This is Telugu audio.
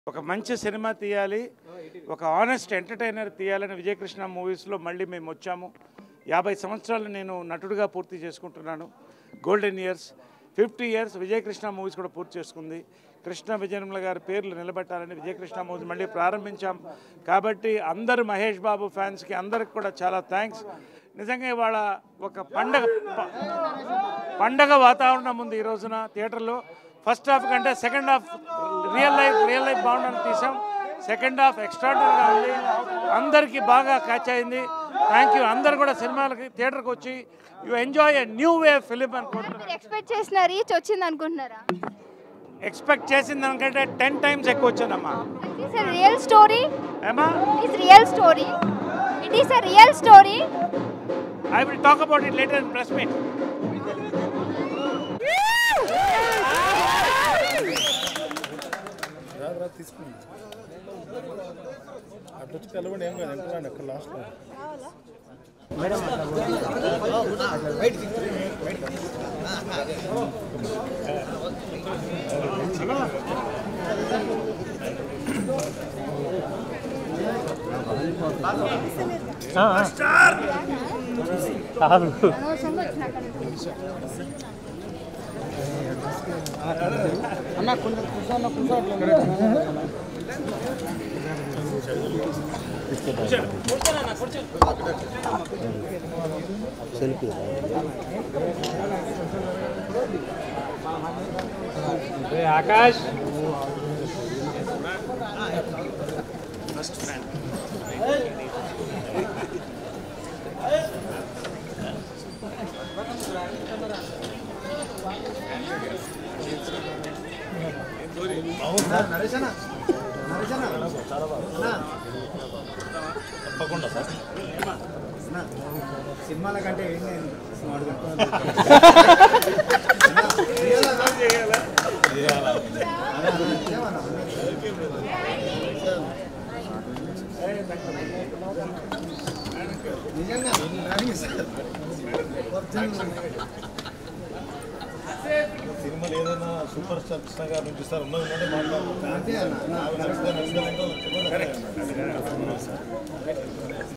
ఒక మంచి సినిమా తీయాలి ఒక ఆనెస్ట్ ఎంటర్టైనర్ తీయాలని విజయకృష్ణ మూవీస్లో మళ్ళీ మేము వచ్చాము యాభై సంవత్సరాలు నేను నటుడిగా పూర్తి చేసుకుంటున్నాను golden years fifty years Vijayakrishna movies కూడా పూర్తి చేసుకుంది కృష్ణ విజయనిర్మల గారి పేర్లు నిలబెట్టాలని విజయకృష్ణ మూవీస్ మళ్ళీ ప్రారంభించాం కాబట్టి అందరు మహేష్ బాబు ఫ్యాన్స్కి అందరికి కూడా చాలా థ్యాంక్స్ నిజంగా ఇవాళ ఒక పండగ ప- పండగ వాతావరణం ఉంది ఈ రోజున థియేటర్లో ఫస్ట్ హాఫ్ కంటే second half real life real life బాగుండని తీసాం సెకండ్ హాఫ్ ఎక్స్ట్రాడనరీగా ఉంది అందరికీ బాగా క్యాచ్ అయింది థ్యాంక్ యూ అందరు కూడా సినిమాలకి థియేటర్కి వచ్చి you enjoy a new way film అనుకుంటున్నాను మీరు ఎక్స్పెక్ట్ చేసిన రీచ్ వచ్చింది అనుకుంటున్నారా ఎక్స్పెక్ట్ చేసిన దానికంటే టెన్ టైమ్స్ ఎక్కువ వచ్చానమ్మా it is a real story ఏమా it is real story it is a real story I will talk about it later in press meet రాదు రాదు తీసుకుని అటు వచ్చి కలవండి ఏం కాదు ఎంటర్ అక్కడ లాస్ట్లో ఆకాష్ తప్పకుండా సార్ సినిమాల కంటే ఏం లేదు స్మార్ట్గా నిజంగా రాని సార్. సినిమాలు ఏదైనా సూపర్ స్టార్ కృష్ణ గారు నుంచి సార్ ఉన్నది ఉన్నదే మాట్లాడుతున్నాను అంతే అన్న నచ్చిందా నచ్చిందా